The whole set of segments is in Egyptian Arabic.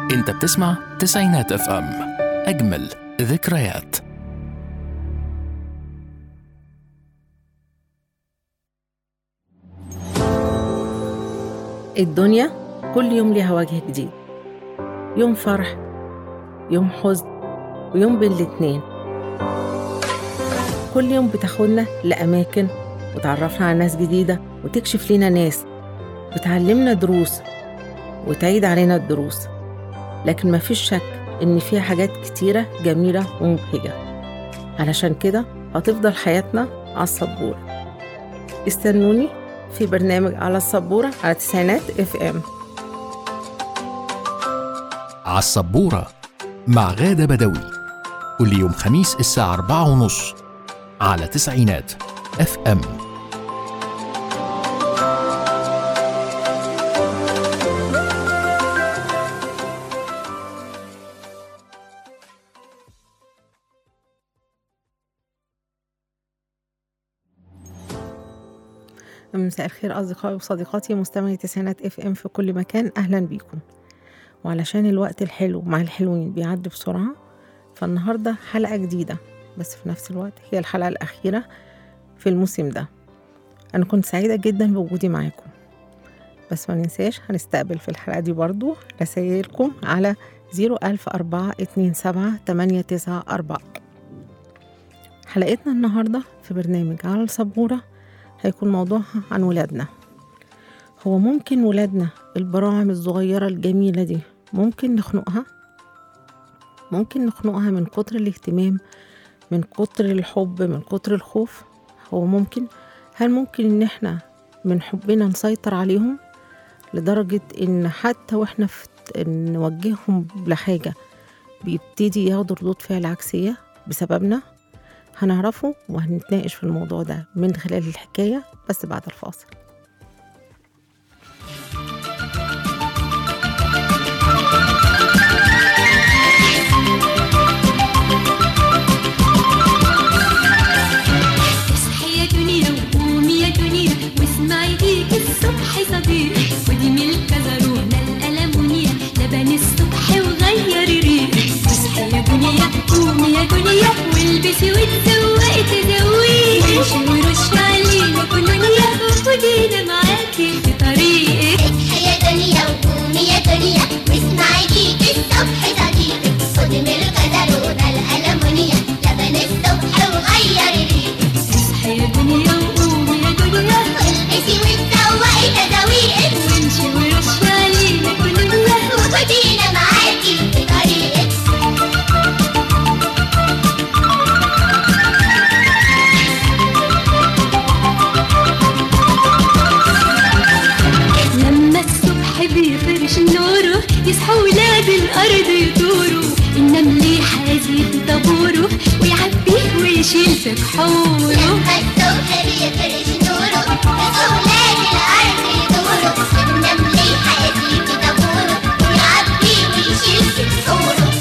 انت بتسمع تسعينات اف ام اجمل ذكريات الدنيا كل يوم ليها وجه جديد يوم فرح يوم حزن ويوم بين الاتنين كل يوم بتاخدنا لأماكن وتعرفنا على ناس جديدة وتكشف لنا ناس بتعلمنا دروس وتعيد علينا الدروس لكن مفيش شك إن فيها حاجات كتيرة جميلة ومبهجة علشان كده هتفضل حياتنا على السبورة استنوني في برنامج على السبورة على تسعينات اف ام على السبورة مع غادة بدوي كل يوم خميس الساعة أربعة ونص على تسعينات اف ام مساء الخير أصدقائي وصديقاتي مستمعي تسعينات اف ام في كل مكان أهلا بيكم وعلشان الوقت الحلو مع الحلوين بيعدي بسرعة فالنهاردة حلقة جديدة بس في نفس الوقت هي الحلقة الأخيرة في الموسم ده أنا كنت سعيدة جدا بوجودي معاكم بس ما ننساش هنستقبل في الحلقة دي برضو رسايلكم على 010427894 حلقتنا النهاردة في برنامج على السبورة هيكون موضوعها عن ولادنا هو ممكن ولادنا البراعم الصغيرة الجميلة دي ممكن نخنقها ممكن نخنقها من كتر الاهتمام من كتر الحب من كتر الخوف هو ممكن هل ممكن ان احنا من حبنا نسيطر عليهم لدرجة ان حتى واحنا في نوجههم لحاجة بيبتدي ياخدوا ردود فعل عكسية بسببنا هنعرفه وهنتناقش في الموضوع ده من خلال الحكاية بس بعد الفاصل اصحي يا دنيا وقومي يا دنيا واسمعي ديك الصبح صديق ودي ملك زرونا الألمونيا لبن الصبح وغيري ريقك اصحي يا دنيا قومي يا دنيا والبسي وتزوقي تزوقي وامشي ورش علينا كلونيا وخدينا معاكي في طريقك اصحي يا دنيا وقومي يا دنيا واسمعي ديك الصبح صديقك خدي من الغدرونا الألمونيا لبن الصبح وغيري ريقك اصحي يا دنيا وقومي يا دنيا والبسي وتزوقي تزاويقك وامشي ورش علينا كلونيا وخدينا معاكي في طريقك لما الصبح بيفرش نوره يصحوا ولاد الارض يطوروا النمل يحازي طابوره ويعبيه ويشيل في كحوره لما الصبح بيفرش نوره أولاد الأرض يدوروا النمل يحيي في طابوره ويعبي ويشيل في بحوره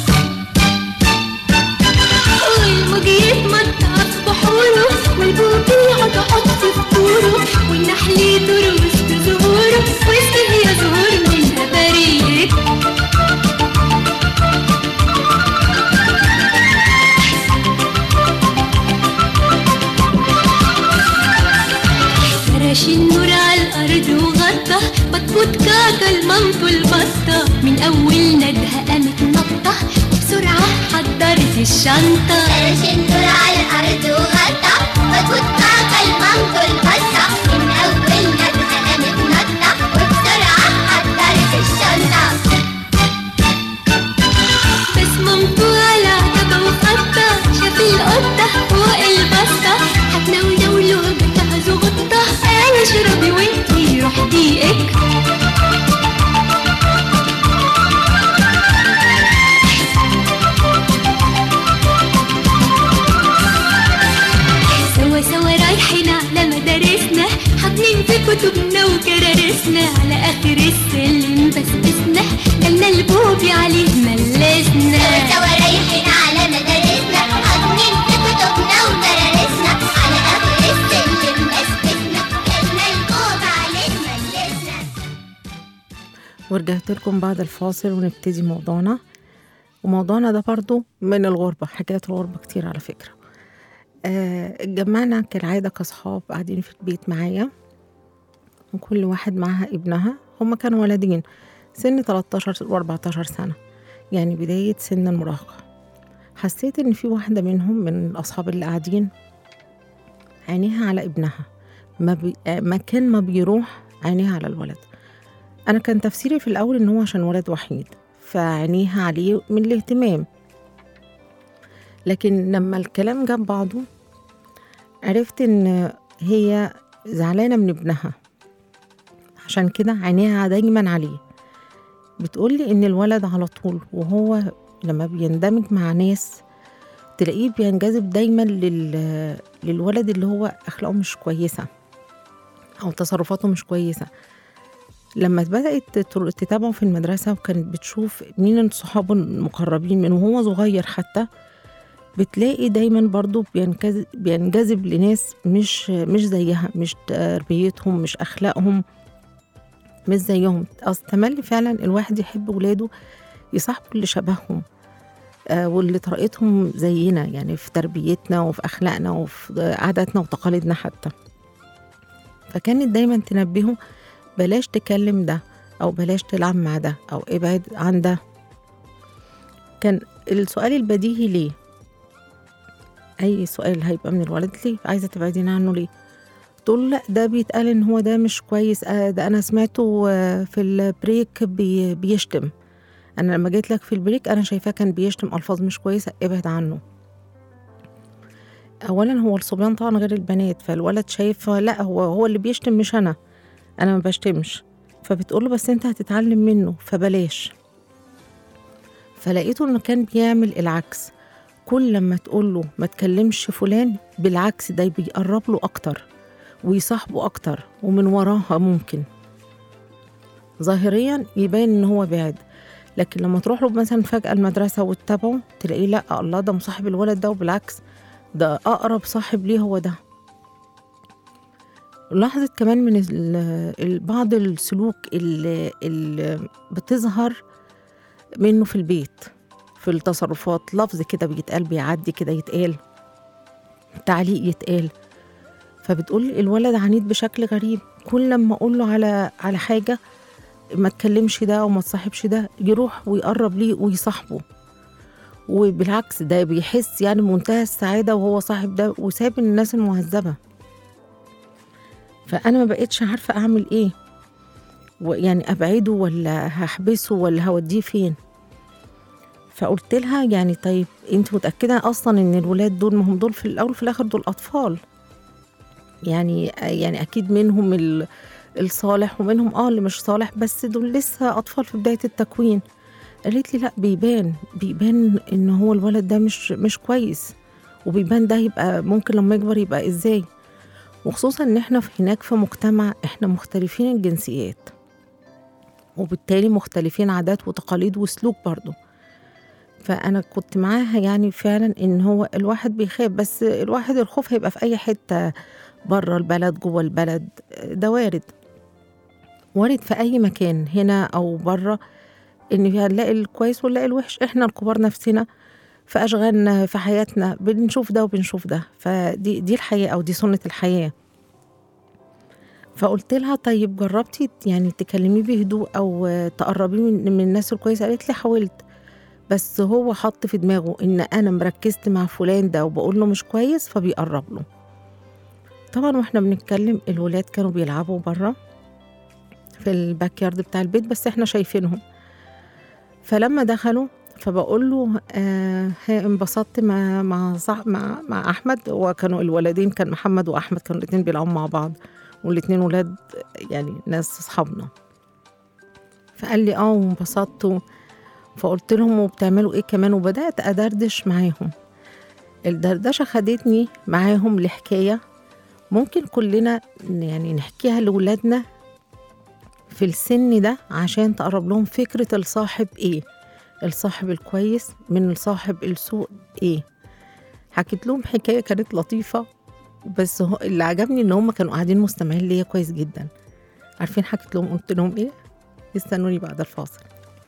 والموج يتمطع في بحوره والبوق يقعد يحط في فطوره والنحل يدور وسط زهوره وسط هي زهور منها بريق فرش النور على الأرض وغطى بطبوط كاكا المنطو البطة من أول ندهة قامت نطة وبسرعة حضرت الشنطة فرش النور على الأرض وغطى مجهود طاقة المنطو البسة من أول ندهة قامت نطة وبسرعة حضرت الشنطة بس مامته على عتبة وخطة شاف القطة فوق البسطة هتنونولو بتاع غطة أنا اشربي وانتي روح دقيقك سوا سوا رايحين على مدارسنا حاضنين في كتبنا وكرارسنا على اخر السلم بسبسنا جالنا البوبي عليه ملسنا سوا رايحين على مدارسنا حاضنين في كتبنا وكرارسنا على آخر السلم مسكتنا جالنا الجوع عليه مجلسنا ورجعت لكم بعد الفاصل ونبتدي موضوعنا وموضوعنا ده برضو من الغربة حكايات الغربة كتير على فكرة آه، اتجمعنا كالعادة كأصحاب قاعدين في البيت معايا وكل واحد معاها ابنها هما كانوا ولدين سن 13 و 14 سنة يعني بداية سن المراهقة حسيت إن في واحدة منهم من الأصحاب اللي قاعدين عينيها على ابنها ما بي... آه، مكان ما بيروح عينيها على الولد أنا كان تفسيري في الأول إن هو عشان ولد وحيد فعينيها عليه من الاهتمام لكن لما الكلام جاب بعضه عرفت إن هي زعلانة من ابنها عشان كده عينيها دايما عليه بتقولي إن الولد على طول وهو لما بيندمج مع ناس تلاقيه بينجذب دايما لل... للولد اللي هو أخلاقه مش كويسة أو تصرفاته مش كويسة لما بدأت تتر- تتابعه في المدرسة وكانت بتشوف مين صحابه المقربين من وهو صغير حتى بتلاقي دايما برضو بينجذب, بينجذب لناس مش مش زيها مش تربيتهم مش أخلاقهم مش زيهم أصل تملي فعلا الواحد يحب ولاده يصاحبوا اللي شبههم آه، واللي طريقتهم زينا يعني في تربيتنا وفي أخلاقنا وفي عاداتنا وتقاليدنا حتى فكانت دايما تنبهه بلاش تكلم ده أو بلاش تلعب مع ده أو ابعد عن ده كان السؤال البديهي ليه أي سؤال هيبقى من الولد ليه عايزة تبعدين عنه ليه تقول لا ده بيتقال ان هو ده مش كويس آه، ده انا سمعته آه، في البريك بي بيشتم انا لما جيت لك في البريك انا شايفاه كان بيشتم الفاظ مش كويسه ابعد عنه اولا هو الصبيان طبعا غير البنات فالولد شايف لا هو هو اللي بيشتم مش انا انا ما بشتمش فبتقول له بس انت هتتعلم منه فبلاش فلقيته انه كان بيعمل العكس كل لما تقول له ما تكلمش فلان بالعكس ده بيقرب له اكتر ويصاحبه اكتر ومن وراها ممكن ظاهريا يبان ان هو بعد لكن لما تروح له مثلا فجأة المدرسة وتتابعه تلاقيه لا الله ده مصاحب الولد ده وبالعكس ده أقرب صاحب ليه هو ده لاحظت كمان من ال- ال- بعض السلوك اللي, اللي بتظهر منه في البيت في التصرفات لفظ كده بيتقال بيعدي كده يتقال تعليق يتقال فبتقول الولد عنيد بشكل غريب كل لما اقول له على على حاجه ما تكلمش ده وما تصاحبش ده يروح ويقرب ليه ويصاحبه وبالعكس ده بيحس يعني منتهى السعاده وهو صاحب ده وساب الناس المهذبه فانا ما بقتش عارفه اعمل ايه ويعني ابعده ولا هحبسه ولا هوديه فين فقلت لها يعني طيب انت متاكده اصلا ان الولاد دول ما هم دول في الاول وفي الاخر دول اطفال يعني يعني اكيد منهم ال- الصالح ومنهم اه اللي مش صالح بس دول لسه اطفال في بدايه التكوين قالت لي لا بيبان بيبان ان هو الولد ده مش مش كويس وبيبان ده يبقى ممكن لما يكبر يبقى ازاي وخصوصا ان احنا في هناك في مجتمع احنا مختلفين الجنسيات وبالتالي مختلفين عادات وتقاليد وسلوك برضه فانا كنت معاها يعني فعلا ان هو الواحد بيخاف بس الواحد الخوف هيبقى في اي حته بره البلد جوه البلد ده وارد وارد في اي مكان هنا او بره ان في هنلاقي الكويس ونلاقي الوحش احنا الكبار نفسنا في اشغالنا في حياتنا بنشوف ده وبنشوف ده فدي دي الحياه او دي سنه الحياه فقلت لها طيب جربتي يعني تكلميه بهدوء او تقربيه من, من الناس الكويسه قالت لي حاولت بس هو حط في دماغه ان انا مركزت مع فلان ده وبقول له مش كويس فبيقرب له طبعا واحنا بنتكلم الولاد كانوا بيلعبوا بره في الباك يارد بتاع البيت بس احنا شايفينهم فلما دخلوا فبقول له آه ها انبسطت مع مع صح مع مع احمد وكانوا الولدين كان محمد واحمد كانوا الاثنين بيلعبوا مع بعض والاثنين ولاد يعني ناس اصحابنا فقال لي اه وانبسطت فقلت لهم وبتعملوا ايه كمان وبدات ادردش معاهم الدردشه خدتني معاهم لحكايه ممكن كلنا يعني نحكيها لولادنا في السن ده عشان تقرب لهم فكرة الصاحب ايه الصاحب الكويس من الصاحب السوء ايه حكيت لهم حكاية كانت لطيفة بس هو اللي عجبني ان هم كانوا قاعدين مستمعين ليا كويس جدا عارفين حكيت لهم قلت لهم ايه استنوني بعد الفاصل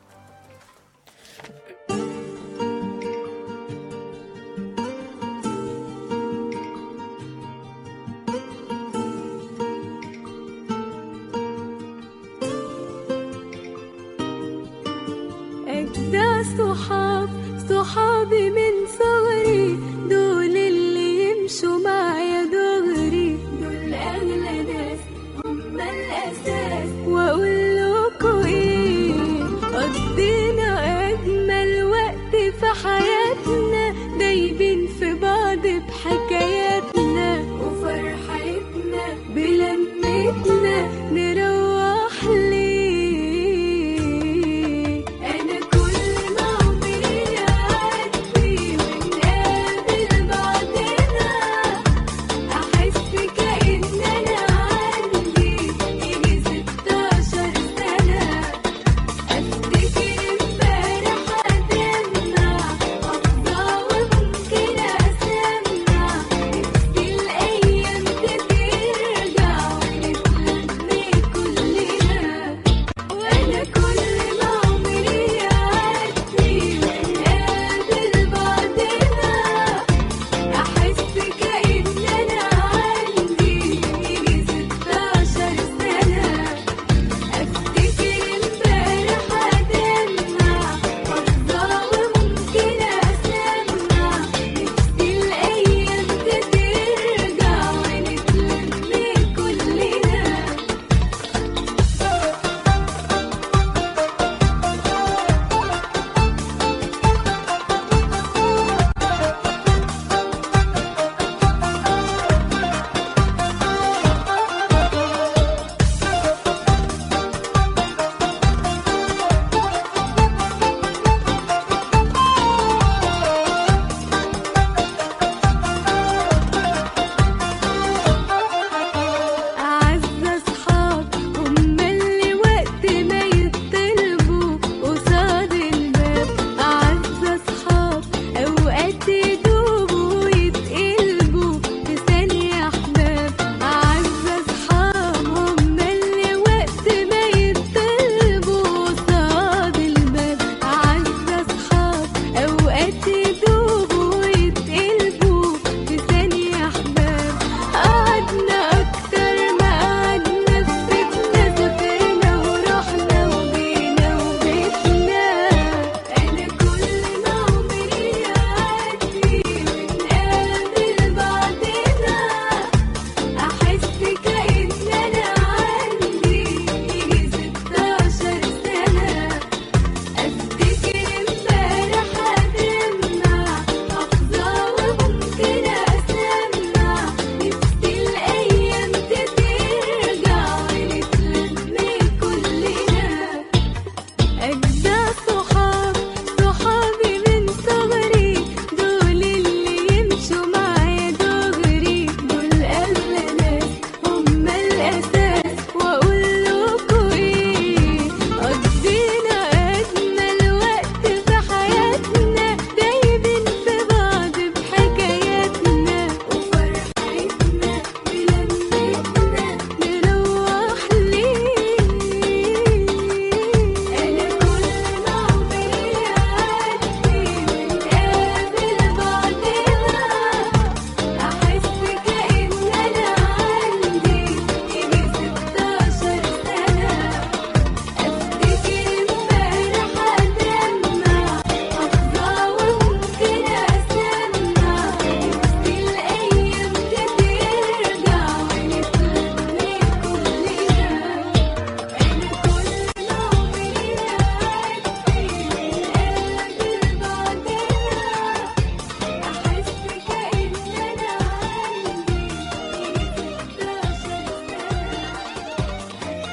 أجدع صحاب صحابي من صغري دول اللي يمشوا معايا دغري دول أغلى ناس هم الأساس وأقول لكم إيه قضينا أجمل وقت في حياتنا دايبين في بعض بحكاياتنا وفرحتنا بلمتنا نروح ليه أنا كل ما عمري يعدي ونقابل بعضنا أحس كأن أنا عندي يجي ستاشر سنة أفتكر امبارح أدمع أفضى وممكن أسمع نفسي الأيام ترجع ونتلم كلنا وأنا كل ما عمري يعدي ونقابل بعضنا أحس كأن أنا عندي يجي ستاشر سنة أفتكر امبارح أدمع أفضى وممكن أسمع نفسي الأيام ترجع ونتلم كلنا أعز أصحاب هم اللي وقت ما يطلبوا قصاد الباب أعز أصحاب أوقات يدوبوا ويتقلبوا في ثانية أحباب أعز أصحاب هم اللي وقت ما يطلبوا قصاد الباب أعز أصحاب أوقات يدوبوا ويتقلبوا في ثانية أحباب قعدنا أكتر ما قعدنا في بيتنا سافرنا ورحنا وجينا وبيتنا أنا كل ما عمري يعدي ونقابل بعضنا أحس كأن أنا عندي يجي ستاشر سنة أفتكر امبارح أدمع أفضى وممكن أسمع نفسي الأيام ترجع ونتلم كلنا أجدع صحاب صحابي من صغري دول اللي يمشوا معايا دغري دول أغلى ناس هم الأساس وأقول لكم إيه قضينا أجمل وقت في حياتنا دايبين في بعض بحكاياتنا وفرحتنا بلمتنا نروح ليه أنا كل ما عمري يعدي ونقابل بعضنا أحس كأن أنا عندي يجي ستاشر سنة أفتكر امبارح أدمع أفضى وممكن أسمع نفسي الأيام ترجع ونتلم كلنا أنا كل ما عمري يعدي ونقابل بعضنا أحس كأن أنا عندي يجي ستاشر سنة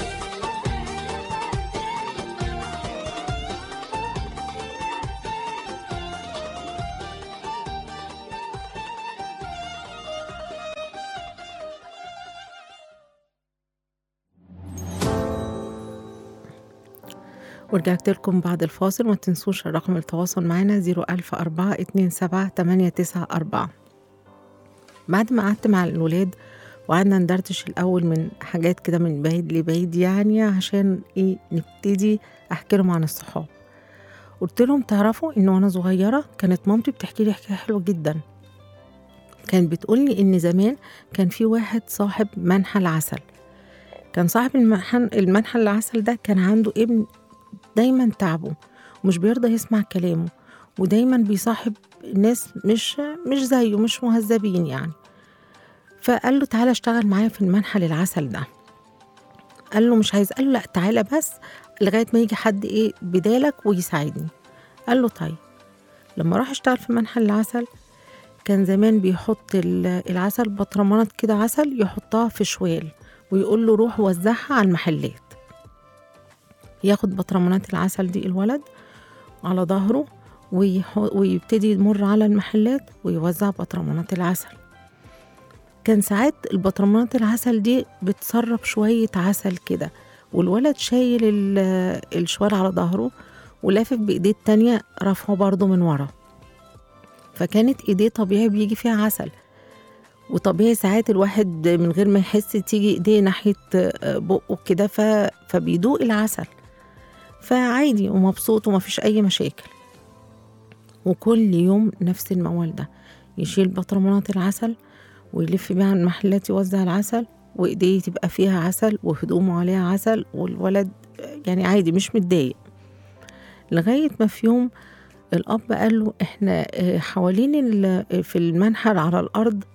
ورجعت لكم بعد الفاصل وما تنسوش رقم التواصل معنا 01004 27 894 بعد ما قعدت مع الولاد وقعدنا ندردش الأول من حاجات كده من بعيد لبعيد يعني عشان إيه نبتدي أحكي لهم عن الصحاب قلت لهم تعرفوا إن وأنا صغيرة كانت مامتي بتحكي لي حكاية حلوة جدا كانت بتقولي إن زمان كان في واحد صاحب منحى العسل كان صاحب المنحى المنحى العسل ده كان عنده ابن دايما تعبه ومش بيرضى يسمع كلامه ودايما بيصاحب ناس مش مش زيه مش مهذبين يعني فقال له تعالى اشتغل معايا في المنحى للعسل ده قال له مش عايز قال له لا تعالى بس لغايه ما يجي حد ايه بدالك ويساعدني قال له طيب لما راح اشتغل في منحى العسل كان زمان بيحط ال- العسل بطرمانات كده عسل يحطها في شوال ويقول له روح وزعها على المحلات ياخد بطرمانات العسل دي الولد على ظهره ويح- ويبتدي يمر على المحلات ويوزع بطرمانات العسل كان ساعات البطرمانات العسل دي بتسرب شوية عسل كده والولد شايل ال- الشوال على ظهره ولافف بإيديه التانية رافعه برضه من ورا فكانت إيديه طبيعي بيجي فيها عسل وطبيعي ساعات الواحد من غير ما يحس تيجي إيديه ناحية آه، بقه كده ف- فبيدوق العسل فعادي ومبسوط ومفيش أي مشاكل وكل يوم نفس الموال ده يشيل بطرمانات العسل ويلف بيها على المحلات يوزع العسل وإيديه تبقى فيها عسل وهدومه عليها عسل والولد يعني عادي مش متضايق لغاية ما في يوم الأب قال له إحنا آه، حوالين ال- في المنحر على الأرض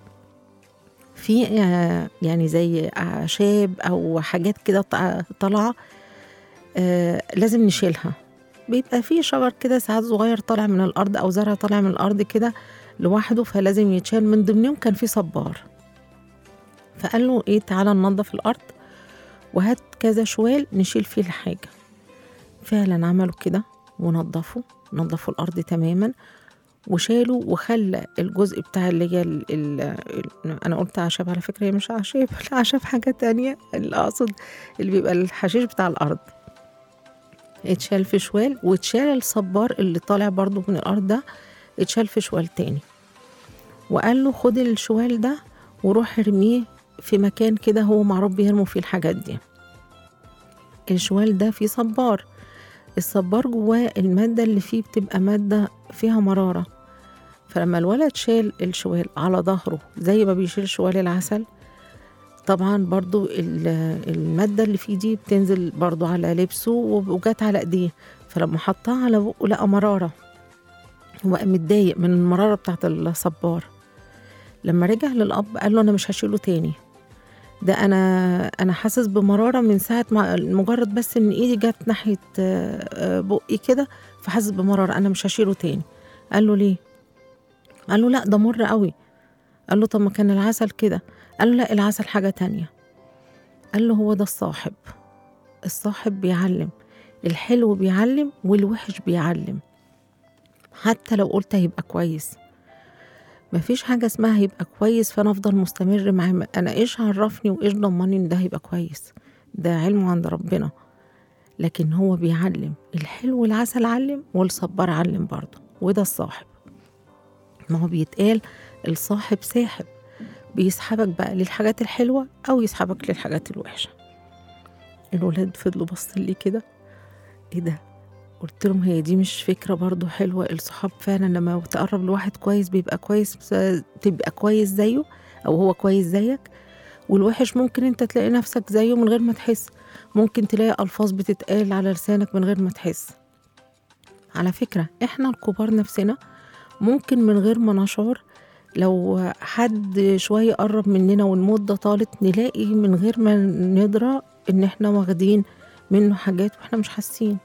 في آه، يعني زي أعشاب أو حاجات كده طا- طالعة آه، لازم نشيلها بيبقى في شجر كده ساعات صغير طالع من الأرض أو زرع طالع من الأرض كده لوحده فلازم يتشال من ضمنهم كان في صبار فقال له إيه تعالى ننظف الأرض وهات كذا شوال نشيل فيه الحاجة فعلا عملوا كده ونظفوا نظفوا الأرض تماما وشالوا وخلى الجزء بتاع اللي هي ال ال ال أنا قلت أعشاب على فكرة هي مش أعشاب الأعشاب حاجة تانية اللي أقصد اللي بيبقى الحشيش بتاع الأرض اتشال في شوال واتشال الصبار اللي طالع برضو من الأرض ده اتشال في شوال تاني وقال له خد الشوال ده وروح ارميه في مكان كده هو معروف بيرموا فيه الحاجات دي الشوال ده فيه صبار الصبار جواه المادة اللي فيه بتبقى مادة فيها مرارة فلما الولد شال الشوال على ظهره زي ما بيشيل شوال العسل طبعا برضو ال- المادة اللي فيه دي بتنزل برضو على لبسه وجات على ايديه فلما حطها على بقه لقى مرارة وبقى متضايق من المرارة بتاعت الصبار لما رجع للأب قال له أنا مش هشيله تاني ده أنا أنا حاسس بمرارة من ساعة ما مجرد بس إن إيدي جت ناحية آه، آه، بقي كده فحاسس بمرارة أنا مش هشيله تاني قال له ليه؟ قال له لا ده مر قوي قال له طب ما كان العسل كده قال له لا العسل حاجة تانية قال له هو ده الصاحب الصاحب بيعلم الحلو بيعلم والوحش بيعلم حتى لو قلت هيبقى كويس مفيش حاجة اسمها هيبقى كويس فأنا أفضل مستمر معاه أنا إيش عرفني وإيش ضمني إن ده هيبقى كويس ده علمه عند ربنا لكن هو بيعلم الحلو العسل علم والصبار علم برضه وده الصاحب ما هو بيتقال الصاحب ساحب بيسحبك بقى للحاجات الحلوة أو يسحبك للحاجات الوحشة الولاد فضلوا باصين لي كده ايه ده قلت لهم هي دي مش فكرة برضو حلوة الصحاب فعلا لما تقرب لواحد كويس بيبقى كويس تبقى كويس زيه أو هو كويس زيك والوحش ممكن انت تلاقي نفسك زيه من غير ما تحس ممكن تلاقي ألفاظ بتتقال على لسانك من غير ما تحس على فكرة احنا الكبار نفسنا ممكن من غير ما نشعر لو حد شوية قرب مننا والمدة طالت نلاقي من غير ما ندرى ان احنا واخدين منه حاجات واحنا مش حاسين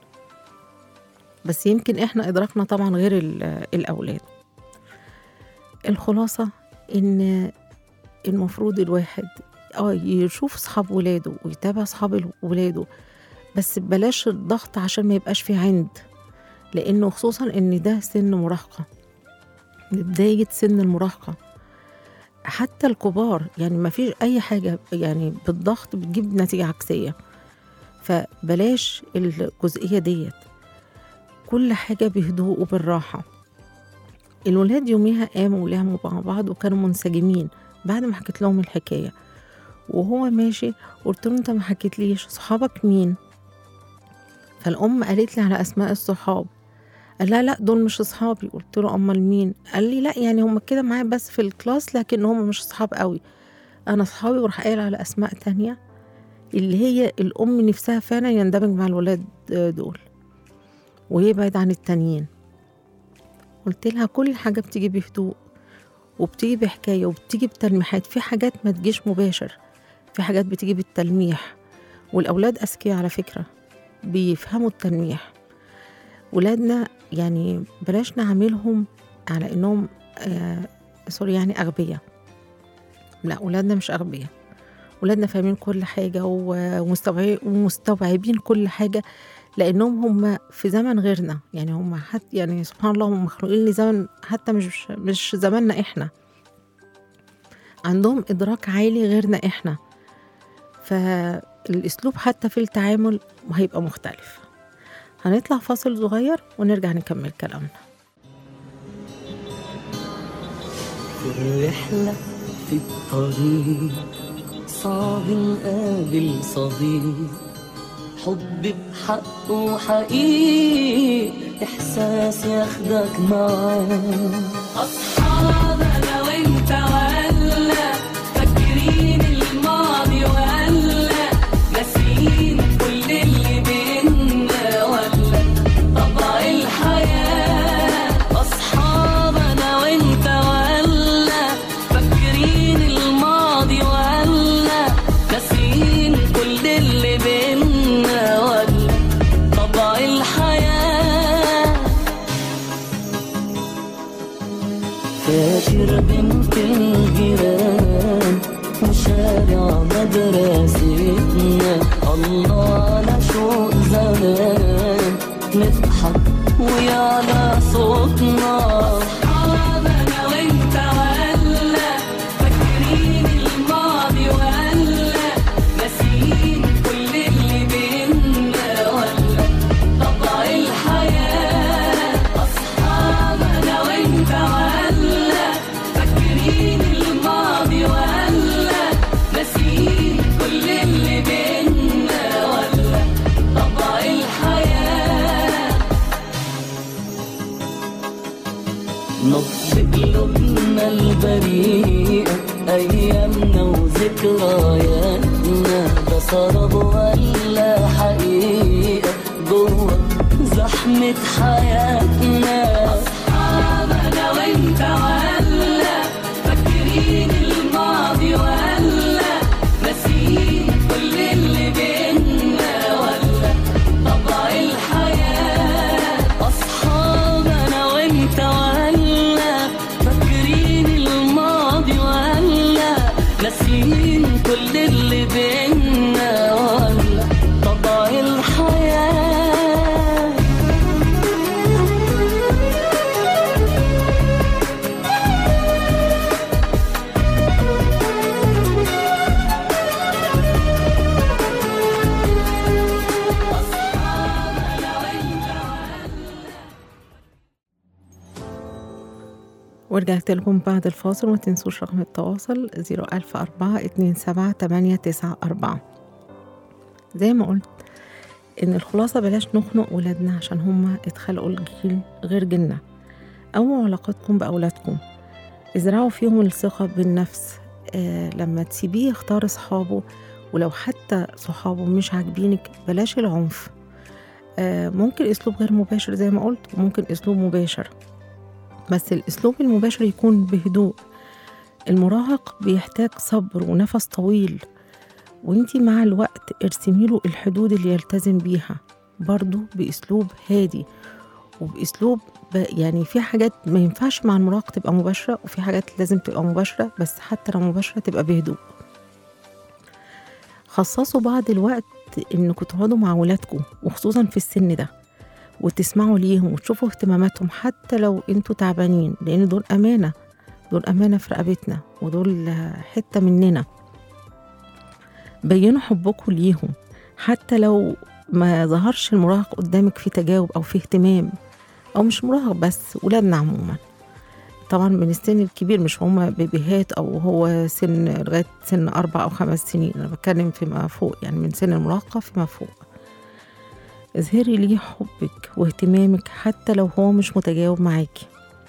بس يمكن احنا ادراكنا طبعا غير ال- الاولاد الخلاصة ان المفروض الواحد اه يشوف اصحاب ولاده ويتابع اصحاب ولاده بس بلاش الضغط عشان ما يبقاش في عند لانه خصوصا ان ده سن مراهقه بدايه سن المراهقه حتى الكبار يعني ما فيش اي حاجه يعني بالضغط بتجيب نتيجه عكسيه فبلاش الجزئيه ديت كل حاجه بهدوء وبالراحه الولاد يوميها قاموا ولعبوا مع بعض وكانوا منسجمين بعد ما حكيت لهم الحكايه وهو ماشي قلت له انت ما حكيتليش صحابك مين فالام قالت لي على اسماء الصحاب قال لا لا دول مش اصحابي قلت له امال مين قال لي لا يعني هم كده معايا بس في الكلاس لكن هم مش اصحاب قوي انا اصحابي وراح قايل على اسماء تانية اللي هي الام نفسها فعلا يندمج مع الولاد دول ويبعد عن التانيين قلت لها كل حاجة بتيجي بهدوء وبتيجي بحكاية وبتيجي بتلميحات في حاجات ما تجيش مباشر في حاجات بتيجي بالتلميح والأولاد أذكياء على فكرة بيفهموا التلميح ولادنا يعني بلاش نعاملهم على إنهم آه سوري يعني أغبياء لا ولادنا مش أغبياء ولادنا فاهمين كل حاجة و- ومستوعي- ومستوعبين كل حاجة لأنهم هم في زمن غيرنا يعني هم حتى يعني سبحان الله هم مخلوقين لزمن حتى مش مش زماننا إحنا عندهم إدراك عالي غيرنا إحنا فالأسلوب حتى في التعامل هيبقى مختلف هنطلع فاصل صغير ونرجع نكمل كلامنا في الرحلة في الطريق صعب نقابل صديق حب بحقه حقيقي إحساس ياخدك معاه أصحابنا وانت ولا فاكرين الماضي ولا ناسيين كل اللي بينا ولا طبع الحياة أصحابنا وانت ولا فاكرين الماضي ولا ناسيين كل اللي بينا ولا طبع الحياة فاكر بنت الجيران وشارع مدرستنا الله على شوق زمان نضحك ويعلى صوتنا أصحابنا وانت ولا فاكرين الماضي ولا ناسيين كل اللي بينا ولا طبع الحياة أصحابنا وانت ولا فاكرين الماضي ولا ناسيين كل اللي بينا ولا طبع الحياة نبض قلوبنا البريئة أيامنا وذكرياتنا ده سراب ولا حقيقة جوه زحمة حياتنا أصحابنا وانت ولا فاكرين الماضي ولا ناسيين كل اللي بينا ولا طبع الحياة أصحابنا وانت ولا فاكرين الماضي ولا ناسيين كل اللي بينا ولا طبع الحياة ورجعت لكم بعد الفاصل وما تنسوش رقم التواصل 010427894 زي ما قلت إن الخلاصة بلاش نخنق ولادنا عشان هما اتخلقوا الجيل غير جيلنا أو علاقتكم بأولادكم ازرعوا فيهم الثقة بالنفس آه لما تسيبيه يختار صحابه ولو حتى صحابه مش عاجبينك بلاش العنف آه ممكن أسلوب غير مباشر زي ما قلت وممكن أسلوب مباشر بس الأسلوب المباشر يكون بهدوء المراهق بيحتاج صبر ونفس طويل وانتي مع الوقت ارسمي له الحدود اللي يلتزم بيها برضو بأسلوب هادي وبأسلوب ب- يعني في حاجات ما ينفعش مع المراهق تبقى مباشرة وفي حاجات لازم تبقى مباشرة بس حتى لو مباشرة تبقى بهدوء خصصوا بعض الوقت انكم تقعدوا مع ولادكم وخصوصا في السن ده وتسمعوا ليهم وتشوفوا اهتماماتهم حتى لو انتوا تعبانين لان دول امانه دول امانه في رقبتنا ودول حته مننا بينوا حبكم ليهم حتى لو ما ظهرش المراهق قدامك في تجاوب او في اهتمام او مش مراهق بس ولادنا عموما طبعا من السن الكبير مش هما بيبيهات او هو سن لغايه سن اربع او خمس سنين انا بتكلم فيما فوق يعني من سن المراهقه فيما فوق اظهري ليه حبك واهتمامك حتى لو هو مش متجاوب معاكي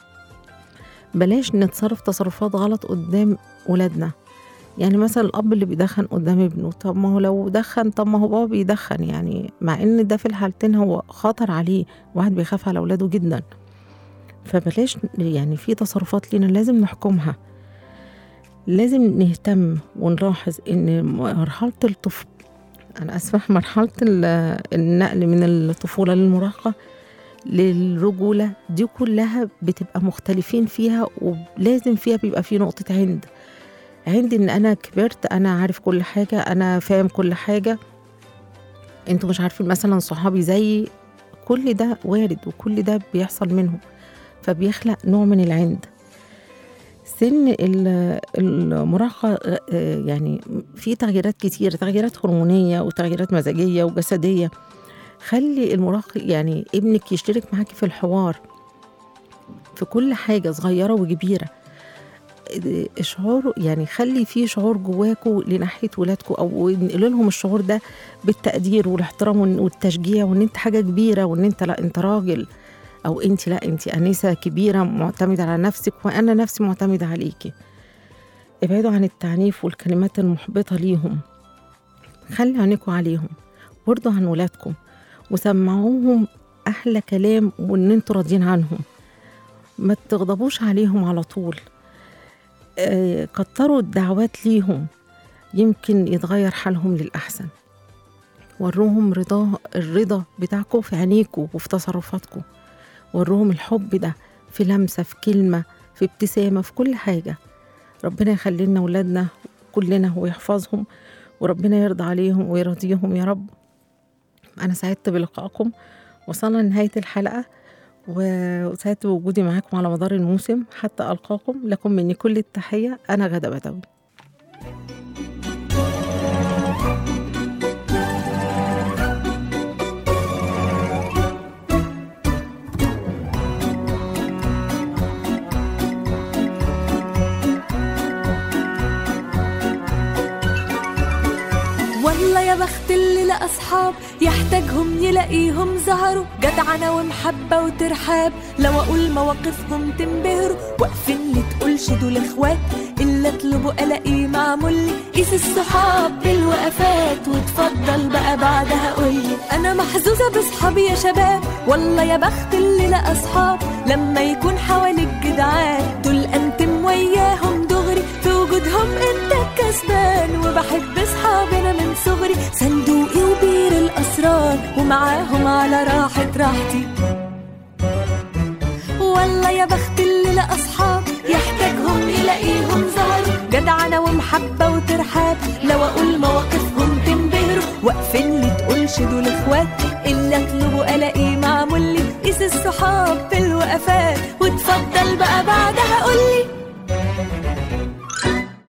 بلاش نتصرف تصرفات غلط قدام ولادنا يعني مثلا الاب اللي بيدخن قدام ابنه طب ما هو لو دخن طب ما هو بابا بيدخن يعني مع ان ده في الحالتين هو خطر عليه واحد بيخاف على اولاده جدا فبلاش يعني في تصرفات لينا لازم نحكمها لازم نهتم ونلاحظ ان مرحله الطفل انا اسفه مرحله ال- النقل من الطفوله للمراهقه للرجوله دي كلها بتبقى مختلفين فيها ولازم فيها بيبقى في نقطه عند عند ان انا كبرت انا عارف كل حاجه انا فاهم كل حاجه انتوا مش عارفين مثلا صحابي زيي كل ده وارد وكل ده بيحصل منهم فبيخلق نوع من العند سن ال- المراهقة آه، يعني في تغييرات كتير تغييرات هرمونية وتغييرات مزاجية وجسدية خلي المراهق يعني ابنك يشترك معاكي في الحوار في كل حاجة صغيرة وكبيرة آه، شعور يعني خلي في شعور جواكوا لناحية ولادكوا أو انقلوا لهم الشعور ده بالتقدير والاحترام والن- والتشجيع وإن أنت حاجة كبيرة وإن أنت لا أنت راجل او انت لا انت انسه كبيره معتمده على نفسك وانا نفسي معتمده عليكي ابعدوا عن التعنيف والكلمات المحبطه ليهم خلي عينيكوا عليهم وارضوا عن ولادكم وسمعوهم احلى كلام وان انتوا راضيين عنهم ما تغضبوش عليهم على طول آه، كتروا الدعوات ليهم يمكن يتغير حالهم للأحسن وروهم رضا الرضا بتاعكم في عينيكوا وفي تصرفاتكم وروهم الحب ده في لمسة في كلمة في ابتسامة في كل حاجة ربنا يخلي لنا ولادنا كلنا ويحفظهم وربنا يرضى عليهم ويرضيهم يا رب أنا سعدت بلقائكم وصلنا لنهاية الحلقة و- وسعدت بوجودي معاكم على مدار الموسم حتى ألقاكم لكم مني كل التحية أنا غدا بدوي والله يا بخت اللي لقى اصحاب يحتاجهم يلاقيهم ظهروا جدعنة ومحبة وترحاب لو اقول مواقفهم تنبهروا واقفين لي تقولش دول اخوات الا اطلبوا الاقيه معمول لي قيس الصحاب بالوقفات وتفضل بقى بعدها قولي انا محظوظة بصحابي يا شباب والله يا بخت اللي لقى اصحاب لما يكون حواليك جدعان دول انتم وياهم دغري في وجودهم انت كسبان وبحب اصحابنا من صغري صندوقي وبير الاسرار ومعاهم على راحة راحتي والله يا بخت اللي لقى اصحاب يحتاجهم يلاقيهم ظهر جدعنة ومحبة وترحاب لو اقول مواقفهم تنبهروا واقفين لي تقولش دول اخوات الا اطلبوا الاقيه معمول لي قيس الصحاب في الوقفات وتفضل بقى بعدها قول